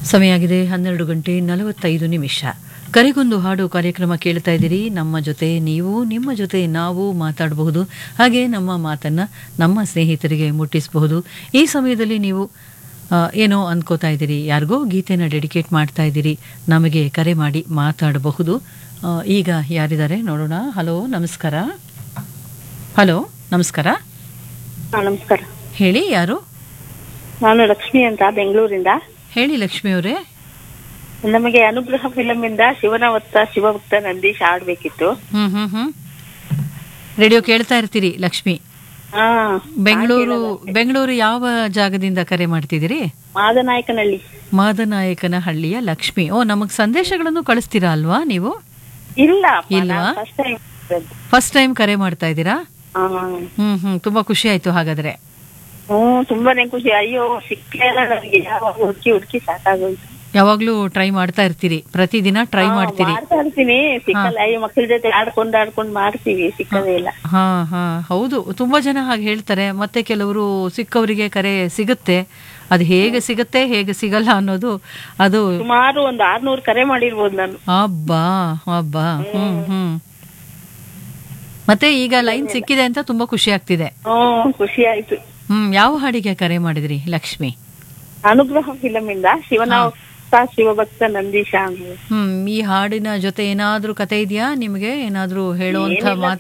ಸಮಯ ಆಗಿದೆ ಹನ್ನೆರಡು ಗಂಟೆ ನಲವತ್ತೈದು ನಿಮಿಷ ಕರೆಗೊಂದು ಹಾಡು ಕಾರ್ಯಕ್ರಮ ಕೇಳ್ತಾ ಇದ್ದೀರಿ ನಮ್ಮ ಜೊತೆ ನೀವು ನಿಮ್ಮ ಜೊತೆ ನಾವು ಮಾತಾಡಬಹುದು ಹಾಗೆ ನಮ್ಮ ಮಾತನ್ನು ನಮ್ಮ ಸ್ನೇಹಿತರಿಗೆ ಮುಟ್ಟಿಸಬಹುದು ಈ ಸಮಯದಲ್ಲಿ ನೀವು ಆ, ಏನೋ ಅಂದ್ಕೋತಾ ಇದ್ದೀರಿ ಯಾರಿಗೋ ಗೀತೆನ ಡೆಡಿಕೇಟ್ ಮಾಡ್ತಾ ಇದ್ದೀರಿ ನಮಗೆ ಕರೆ ಮಾಡಿ ಮಾತಾಡಬಹುದು ಆ, ಈಗ ಯಾರಿದ್ದಾರೆ ನೋಡೋಣ ಹಲೋ ನಮಸ್ಕಾರ ಹಲೋ ನಮಸ್ಕಾರ ಹಾ ನಮಸ್ಕಾರ ಹೇಳಿ ಯಾರು ನಾನು ಲಕ್ಷ್ಮಿ ಅಂತ ಬೆಂಗಳೂರಿಂದ ಹೇಳಿ ಲಕ್ಷ್ಮಿ ಅವರೇ ನಮಗೆ ಅನುಗ್ರಹ ಫಿಲಮ್ ಇಂದ ಶಿವನವತ್ತ ಶಿವಭಕ್ತ ನಂದೀಶ್ ಆಡ್ಬೇಕಿತ್ತು ಹ್ಮ್ ಹ್ಮ್ ಹ್ಮ್ ರೇಡಿಯೋ ಕೇಳ್ತಾ ಇರ್ತೀರಿ ಲಕ್ಷ್ಮಿ ಹಾ ಬೆಂಗಳೂರು ಬೆಂಗಳೂರು ಯಾವ ಜಾಗದಿಂದ ಕರೆ ಮಾಡ್ತಿದ್ದೀರಿ ಮಾದನಾಯಕನಹಳ್ಳಿ ಮಾದನಾಯಕನ ಹಳ್ಳಿಯ ಲಕ್ಷ್ಮಿ ಓ ನಮಗ್ ಸಂದೇಶಗಳನ್ನು ಕಳಿಸ್ತೀರಾ ಅಲ್ವಾ ನೀವು ಇಲ್ಲ ಇಲ್ವಾ? ಫಸ್ಟ್ ಟೈಮ್ ಫಸ್ಟ್ ಟೈಮ್ ಕರೆ ಮಾಡ್ತಾ ಇದ್ದೀರಾ ಹ್ಮ್ ಹ್ಮ್ ತುಂಬಾ ಖುಷಿ ಆಯ್ತು ಹಾಗಾದ್ರೆ ಹ್ಮ್ ತುಂಬಾನೇ ಖುಷಿ ಅಯ್ಯೋ ಸಿಕ್ಕೇ ಇಲ್ಲ ನನಗೆ ಯಾವಾಗ ಹುಡುಕಿ ಹುಡುಕಿ ಸಾಕಾಗೋಯ್ತು ಯಾವಾಗ್ಲೂ ಟ್ರೈ ಮಾಡ್ತಾ ಇರ್ತೀರಿ ಪ್ರತಿದಿನ ಟ್ರೈ ಹಾ, ಮಾಡ್ತೀರಿ ಮಾಡ್ತಾ ಇರ್ತೀನಿ ಸಿಕ್ಕಲ್ಲ ಅಯ್ಯೋ ಮಕ್ಕಳ ಜೊತೆ ಆಡ್ಕೊಂಡ್ ಆಡ್ಕೊಂಡ್ ಮಾಡ್ತೀವಿ ಸಿಕ್ಕದೇ ಇಲ್ಲ ಹಾ ಹಾ ಹೌದು ತುಂಬಾ ಜನ ಹಾಗೆ ಹೇಳ್ತಾರೆ ಮತ್ತೆ ಕೆಲವರು ಸಿಕ್ಕವರಿಗೆ ಕರೆ ಸಿಗುತ್ತೆ ಅದು ಹೇಗೆ ಸಿಗುತ್ತೆ ಹೇಗೆ ಸಿಗಲ್ಲ ಅನ್ನೋದು ಅದು ಸುಮಾರು ಒಂದ್ ಆರ್ನೂರ್ ಕರೆ ಮಾಡಿರ್ಬೋದು ನಾನು ಅಬ್ಬಾ ಅಬ್ಬಾ ಹ್ಮ್ ಹ್ಮ್ ಮತ್ತೆ ಈಗ ಲೈನ್ ಸಿಕ್ಕಿದೆ ಅಂತ ತುಂಬಾ ಖುಷಿ ಆಗ್ತಿದೆ ಹ್ಮ್ ಖುಷಿ ಆಯ್ತು ಹ್ಮ್ ಯಾವ ಹಾಡಿಗೆ ಕರೆ ಮಾಡಿದ್ರಿ ಲಕ್ಷ್ಮಿ ಅನುಗ್ರಹ ಫಿಲಮ್ ಇಂದ ಶಿವನವತ್ತ ಶಿವಭಕ್ತ ನಂದೀಶ ಅಂತ ಹ್ಮ್ ಈ ಹಾಡಿನ ಜೊತೆ ಏನಾದ್ರೂ ಕತೆ ಇದೆಯಾ ನಿಮ್ಗೆ ಏನಾದ್ರೂ ಹೇಳುವಂತ ಏನಿಲ್ಲ, ಮಾತು